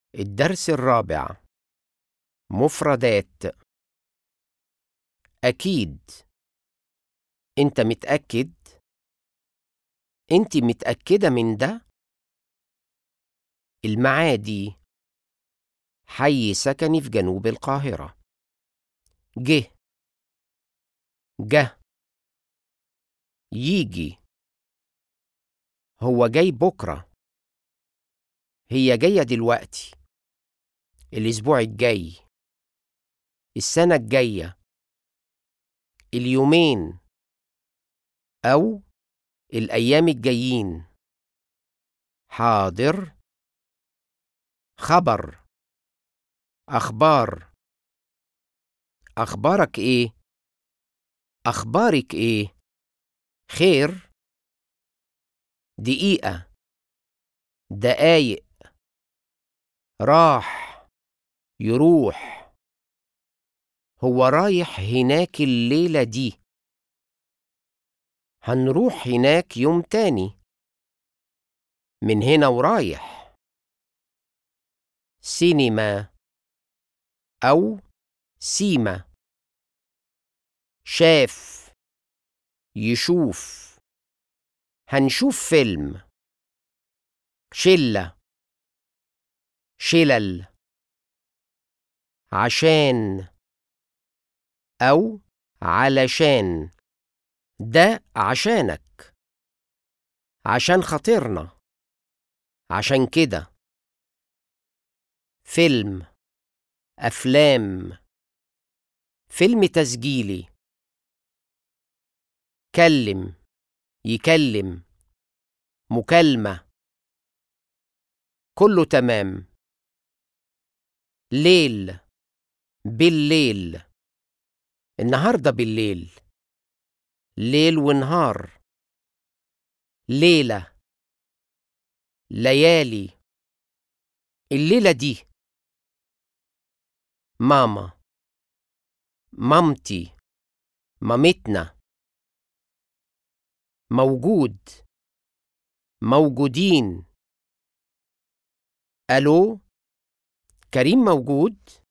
الدرس الرابع مفردات أكيد أنت متأكد؟ أنت متأكدة من ده؟ المعادي حي سكني في جنوب القاهرة جه جه يجي هو جاي بكرة هي جاية دلوقتي الأسبوع الجاي السنة الجاية اليومين أو الأيام الجايين حاضر خبر أخبار أخبارك إيه؟ أخبارك إيه؟ خير دقيقة دقايق راح يروح هو رايح هناك الليلة دي هنروح هناك يوم تاني من هنا ورايح سينما أو سيما شاف يشوف هنشوف فيلم شلة شلل عشان أو علشان ده عشانك عشان خاطرنا عشان كده فيلم أفلام فيلم تسجيلي كلم يكلم مكالمة كله تمام ليل بالليل النهاردة بالليل ليل ونهار ليلة ليالي الليلة دي ماما مامتي مامتنا موجود موجودين ألو كريم موجود